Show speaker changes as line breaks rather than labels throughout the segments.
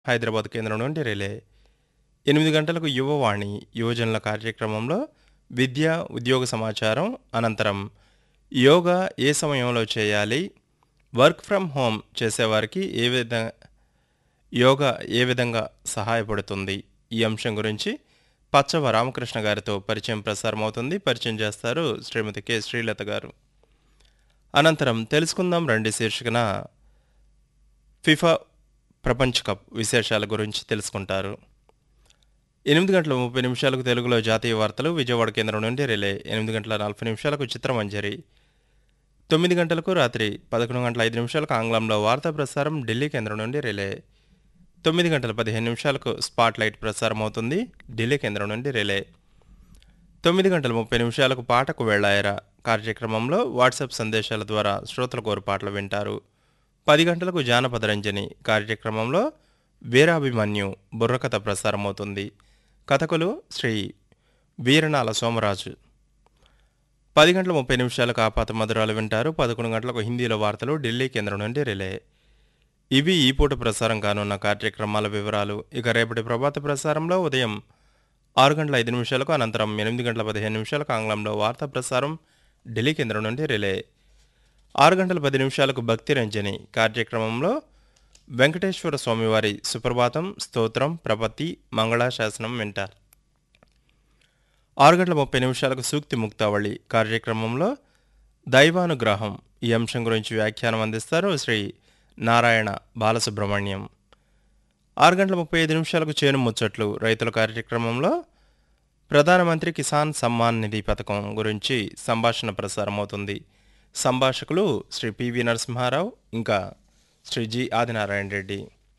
హైదరాబాద్ కేంద్రం నుండి రిలే ఎనిమిది గంటలకు యువవాణి యువజనుల కార్యక్రమంలో విద్య ఉద్యోగ సమాచారం అనంతరం యోగా ఏ సమయంలో చేయాలి వర్క్ ఫ్రమ్ హోమ్ చేసేవారికి ఏ విధ యోగా ఏ విధంగా సహాయపడుతుంది ఈ అంశం గురించి పచ్చవ రామకృష్ణ గారితో పరిచయం ప్రసారమవుతుంది పరిచయం చేస్తారు శ్రీమతి కె శ్రీలత గారు అనంతరం తెలుసుకుందాం రండి శీర్షికన ఫిఫా ప్రపంచ కప్ విశేషాల గురించి తెలుసుకుంటారు ఎనిమిది గంటల ముప్పై నిమిషాలకు తెలుగులో జాతీయ వార్తలు విజయవాడ కేంద్రం నుండి రిలే ఎనిమిది గంటల నలభై నిమిషాలకు చిత్రమంజరి తొమ్మిది గంటలకు రాత్రి పదకొండు గంటల ఐదు నిమిషాలకు ఆంగ్లంలో వార్తా ప్రసారం ఢిల్లీ కేంద్రం నుండి రిలే తొమ్మిది గంటల పదిహేను నిమిషాలకు స్పాట్ లైట్ ప్రసారం అవుతుంది ఢిల్లీ కేంద్రం నుండి రిలే తొమ్మిది గంటల ముప్పై నిమిషాలకు పాటకు వెళ్ళాయరా కార్యక్రమంలో వాట్సాప్ సందేశాల ద్వారా శ్రోతల కోరు పాటలు వింటారు పది గంటలకు జానపద రంజని కార్యక్రమంలో వీరాభిమన్యు బుర్రకథ ప్రసారమవుతుంది కథకులు శ్రీ వీరనాల సోమరాజు పది గంటల ముప్పై నిమిషాలకు ఆపాత మధురాలు వింటారు పదకొండు గంటలకు హిందీలో వార్తలు ఢిల్లీ కేంద్రం నుండి రిలే ఇవి ఈ పూట ప్రసారం కానున్న కార్యక్రమాల వివరాలు ఇక రేపటి ప్రభాత ప్రసారంలో ఉదయం ఆరు గంటల ఐదు నిమిషాలకు అనంతరం ఎనిమిది గంటల పదిహేను నిమిషాలకు ఆంగ్లంలో వార్తా ప్రసారం ఢిల్లీ కేంద్రం నుండి రిలే ఆరు గంటల పది నిమిషాలకు భక్తి రంజని కార్యక్రమంలో వెంకటేశ్వర స్వామివారి సుప్రభాతం స్తోత్రం ప్రపత్తి మంగళాశాసనం వింటారు ఆరు గంటల ముప్పై నిమిషాలకు సూక్తి ముక్తావళి కార్యక్రమంలో దైవానుగ్రహం ఈ అంశం గురించి వ్యాఖ్యానం అందిస్తారు శ్రీ నారాయణ బాలసుబ్రహ్మణ్యం ఆరు గంటల ముప్పై ఐదు నిమిషాలకు చేను ముచ్చట్లు రైతుల కార్యక్రమంలో ప్రధానమంత్రి కిసాన్ సమ్మాన్ నిధి పథకం గురించి సంభాషణ ప్రసారమవుతుంది సంభాషకులు శ్రీ పివి నరసింహారావు ఇంకా శ్రీ జి ఆదినారాయణ రెడ్డి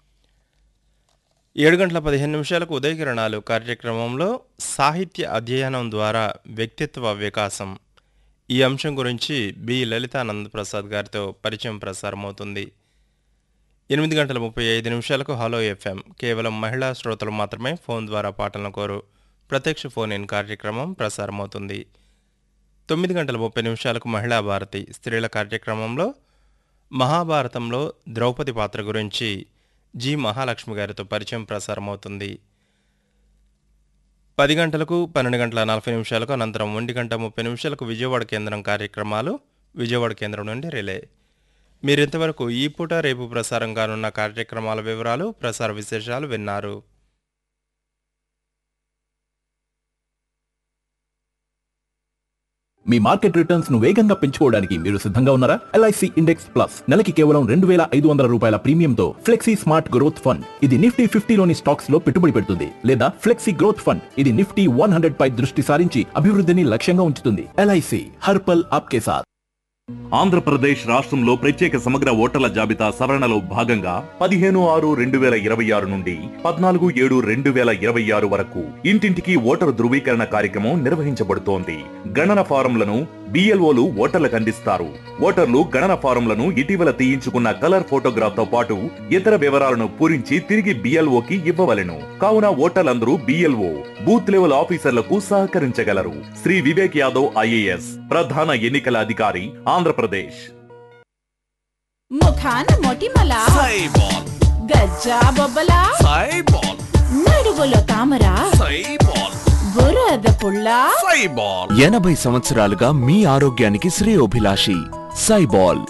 ఏడు గంటల పదిహేను నిమిషాలకు ఉదయకిరణాలు కార్యక్రమంలో సాహిత్య అధ్యయనం ద్వారా వ్యక్తిత్వ వికాసం ఈ అంశం గురించి బి లలితానంద్ ప్రసాద్ గారితో పరిచయం ప్రసారమవుతుంది ఎనిమిది గంటల ముప్పై ఐదు నిమిషాలకు హలో ఎఫ్ఎం కేవలం మహిళా శ్రోతలు మాత్రమే ఫోన్ ద్వారా పాటలను కోరు ప్రత్యక్ష ఫోన్ ఇన్ కార్యక్రమం ప్రసారమవుతుంది తొమ్మిది గంటల ముప్పై నిమిషాలకు మహిళా భారతి స్త్రీల కార్యక్రమంలో మహాభారతంలో ద్రౌపది పాత్ర గురించి జి మహాలక్ష్మి గారితో పరిచయం ప్రసారమవుతుంది పది గంటలకు పన్నెండు గంటల నలభై నిమిషాలకు అనంతరం ఒంటి గంట ముప్పై నిమిషాలకు విజయవాడ కేంద్రం కార్యక్రమాలు విజయవాడ కేంద్రం నుండి రిలే మీరింతవరకు ఈ పూట రేపు ప్రసారం కానున్న కార్యక్రమాల వివరాలు ప్రసార విశేషాలు విన్నారు
మీ మార్కెట్ రిటర్న్స్ ను వేగంగా పెంచుకోవడానికి మీరు సిద్ధంగా ఉన్నారా ఎల్ఐసి ఇండెక్స్ ప్లస్ నెలకి కేవలం రెండు వేల ఐదు వందల రూపాయల ప్రీమియంతో ఫ్లెక్సీ స్మార్ట్ గ్రోత్ ఫండ్ ఇది నిఫ్టీ ఫిఫ్టీలోని స్టాక్స్ లో పెట్టుబడి పెడుతుంది లేదా ఫ్లెక్సీ గ్రోత్ ఫండ్ ఇది నిఫ్టీ వన్ హండ్రెడ్ పై దృష్టి సారించి అభివృద్ధిని లక్ష్యంగా ఉంచుతుంది ఎల్ఐసి హర్పల్ ఆప్కే సాత్
ఆంధ్రప్రదేశ్ రాష్ట్రంలో ప్రత్యేక సమగ్ర ఓటర్ల జాబితా సవరణలో భాగంగా పదిహేను ఆరు రెండు వేల ఇరవై ఆరు నుండి పద్నాలుగు ఏడు రెండు వేల ఇరవై ఆరు వరకు ఇంటింటికి ఓటరు ధృవీకరణ కార్యక్రమం నిర్వహించబడుతోంది గణన ఫారంలను బిఎల్ఓలు ఓటర్లకు అందిస్తారు ఓటర్లు గణన ఫారంలను ఇటీవల తీయించుకున్న కలర్ ఫోటోగ్రాఫ్ తో పాటు ఇతర వివరాలను పూరించి తిరిగి బిఎల్ఓకి ఇవ్వవలెను కావున ఓటర్లందరూ బిఎల్ఓ బూత్ లెవెల్ ఆఫీసర్లకు సహకరించగలరు శ్రీ వివేక్ యాదవ్ ఐఏఎస్ ప్రధాన ఎన్నికల అధికారి ఆంధ్రప్రదేశ్
ముఖాన మొటిమల
సైబాల్
గజ్జా బొబ్బల
సైబాల్
నడువులో తామర
సైబాల్
బురద పుల్ల
సైబాల్
ఎనభై సంవత్సరాలుగా మీ ఆరోగ్యానికి శ్రేయోభిలాషి సైబాల్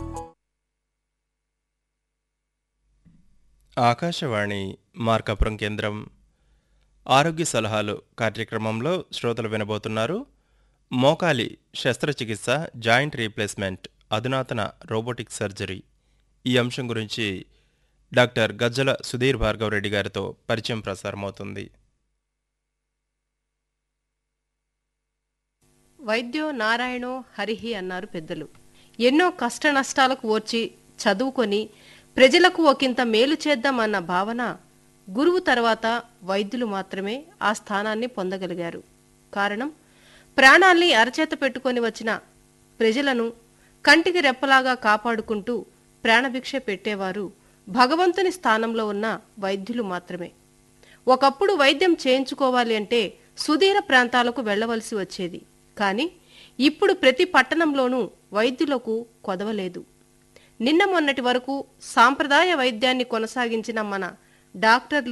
ఆకాశవాణి మార్కాపురం కేంద్రం ఆరోగ్య సలహాలు కార్యక్రమంలో శ్రోతలు వినబోతున్నారు మోకాలి శస్త్రచికిత్స జాయింట్ రీప్లేస్మెంట్ అధునాతన రోబోటిక్ సర్జరీ ఈ అంశం గురించి డాక్టర్ గజ్జల సుధీర్ భార్గవ్ రెడ్డి గారితో పరిచయం ప్రసారమవుతుంది
వైద్యో నారాయణో హరిహి అన్నారు పెద్దలు ఎన్నో కష్ట నష్టాలకు ఓర్చి చదువుకొని ప్రజలకు ఒకంత మేలు చేద్దామన్న భావన గురువు తర్వాత వైద్యులు మాత్రమే ఆ స్థానాన్ని పొందగలిగారు కారణం ప్రాణాల్ని అరచేత పెట్టుకొని వచ్చిన ప్రజలను కంటికి రెప్పలాగా కాపాడుకుంటూ ప్రాణభిక్ష పెట్టేవారు భగవంతుని స్థానంలో ఉన్న వైద్యులు మాత్రమే ఒకప్పుడు వైద్యం చేయించుకోవాలి అంటే సుదీర ప్రాంతాలకు వెళ్ళవలసి వచ్చేది కానీ ఇప్పుడు ప్రతి పట్టణంలోనూ వైద్యులకు కొదవలేదు నిన్న మొన్నటి వరకు సాంప్రదాయ వైద్యాన్ని కొనసాగించిన మన డాక్టర్లు